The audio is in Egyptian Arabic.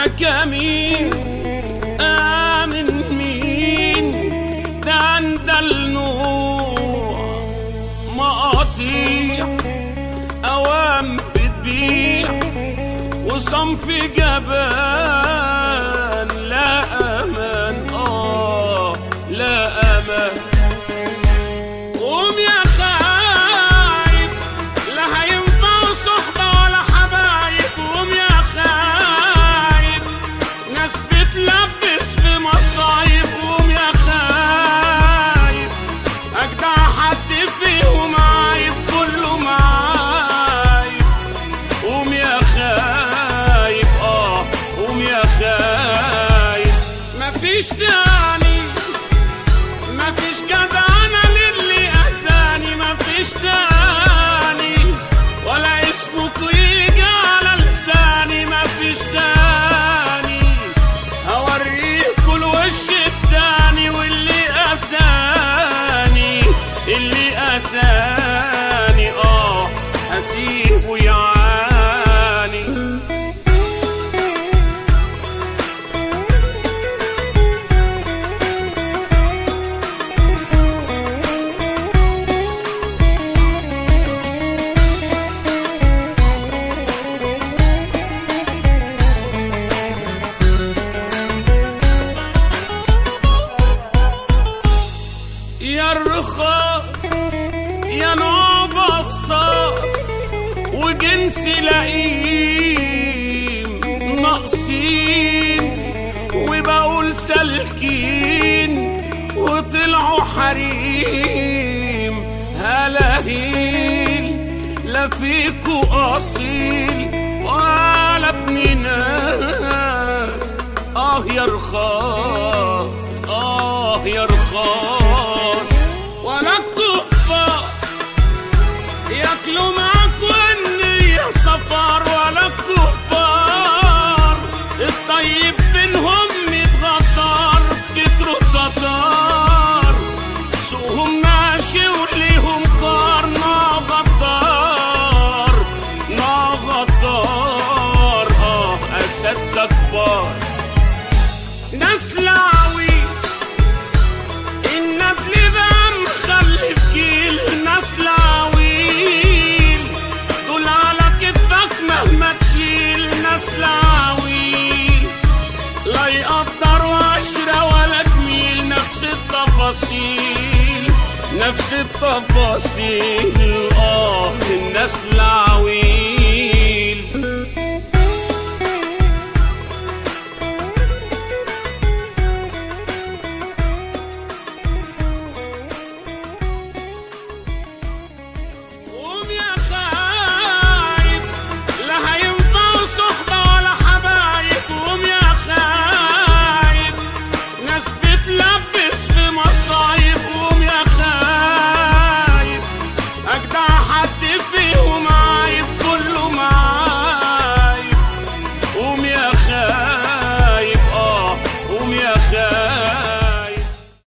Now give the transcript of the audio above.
يا كمين آمن مين ده عند النوع مقاطيع أوام بتبيع وصنف جبان لا أمان آه لا أمان قوم يا خايب لا هينفع صحبة ولا حبايب قوم يا خايب ناس بتلبس في مصايب قوم يا خايب أجدع حد فيهم عايب كله معايب قوم يا خايب اه قوم يا خايب مفيش تاني مفيش جدعنة للي أذاني مفيش تاني ولا اسمك يجي على لساني مفيش تاني هوريكوا الوش التاني واللي أذاني اللي أذاني اه هسيبه يعاني يا الرخاص يا نوع بصاص وجنس لئيم ناقصين وبقول سالكين وطلعوا حريم هلاهيل لا فيكوا اصيل ولا ابن ناس اه يا رخاص اه يا رخاص ولا الكفار ياكلوا معاك والنية صفار ولا الكفار الطيب منهم متغدار كتروا التتار سوقهم ماشي وليهم كار نا غدار نا غدار اه اساتذة كبار ناس لعوي النبل بقى مخلف جيل ناس لعويل دول على كتفك مهما تشيل ناس لعويل لا يقدروا عشرة ولا جميل نفس التفاصيل نفس التفاصيل اه الناس لعويل قوم يا خايب لا هينفع صحبة ولا حبايب قوم يا خايب ناس بتلبس في مصايب قوم يا خايب أجدع حد فيهم عايب كله معايب قوم يا خايب اه قوم يا خايب